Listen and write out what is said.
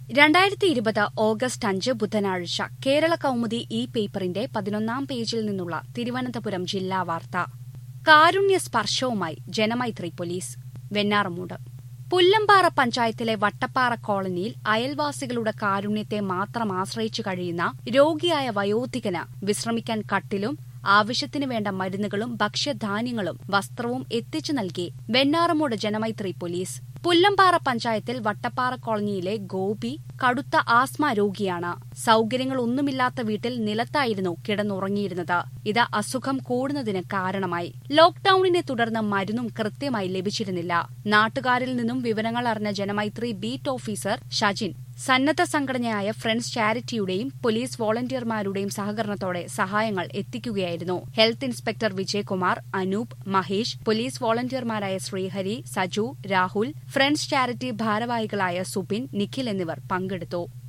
രണ്ടായിരത്തി ഇരുപത് ഓഗസ്റ്റ് അഞ്ച് ബുധനാഴ്ച കേരള കൗമുദി ഈ പേപ്പറിന്റെ പതിനൊന്നാം പേജിൽ നിന്നുള്ള തിരുവനന്തപുരം ജില്ലാ വാർത്ത കാരുണ്യ സ്പർശവുമായി ജനമൈത്രി പോലീസ് വെഞ്ഞാറമൂട് പുല്ലമ്പാറ പഞ്ചായത്തിലെ വട്ടപ്പാറ കോളനിയിൽ അയൽവാസികളുടെ കാരുണ്യത്തെ മാത്രം ആശ്രയിച്ചു കഴിയുന്ന രോഗിയായ വയോധികന് വിശ്രമിക്കാൻ കട്ടിലും ആവശ്യത്തിന് വേണ്ട മരുന്നുകളും ഭക്ഷ്യധാന്യങ്ങളും വസ്ത്രവും എത്തിച്ചു നൽകി വെണ്ണാറമൂട് ജനമൈത്രി പോലീസ് പുല്ലമ്പാറ പഞ്ചായത്തിൽ വട്ടപ്പാറ കോളനിയിലെ ഗോപി കടുത്ത ആസ്മ രോഗിയാണ് സൌകര്യങ്ങളൊന്നുമില്ലാത്ത വീട്ടിൽ നിലത്തായിരുന്നു കിടന്നുറങ്ങിയിരുന്നത് ഇത് അസുഖം കൂടുന്നതിന് കാരണമായി ലോക്ഡൌണിനെ തുടർന്ന് മരുന്നും കൃത്യമായി ലഭിച്ചിരുന്നില്ല നാട്ടുകാരിൽ നിന്നും വിവരങ്ങൾ അറിഞ്ഞ ജനമൈത്രി ബീറ്റ് ഓഫീസർ ഷജിൻ സന്നദ്ധ സംഘടനയായ ഫ്രണ്ട്സ് ചാരിറ്റിയുടെയും പോലീസ് വോളണ്ടിയർമാരുടെയും സഹകരണത്തോടെ സഹായങ്ങൾ എത്തിക്കുകയായിരുന്നു health inspector Vijayakumar Anoop Mahesh police വോളണ്ടിയർമാരായ ശ്രീഹരി സജു രാഹുൽ ഫ്രണ്ട്സ് ചാരിറ്റി ഭാരവാഹികളായ സുബിൻ നിഖിൽ എന്നിവർ പങ്കെടുത്തു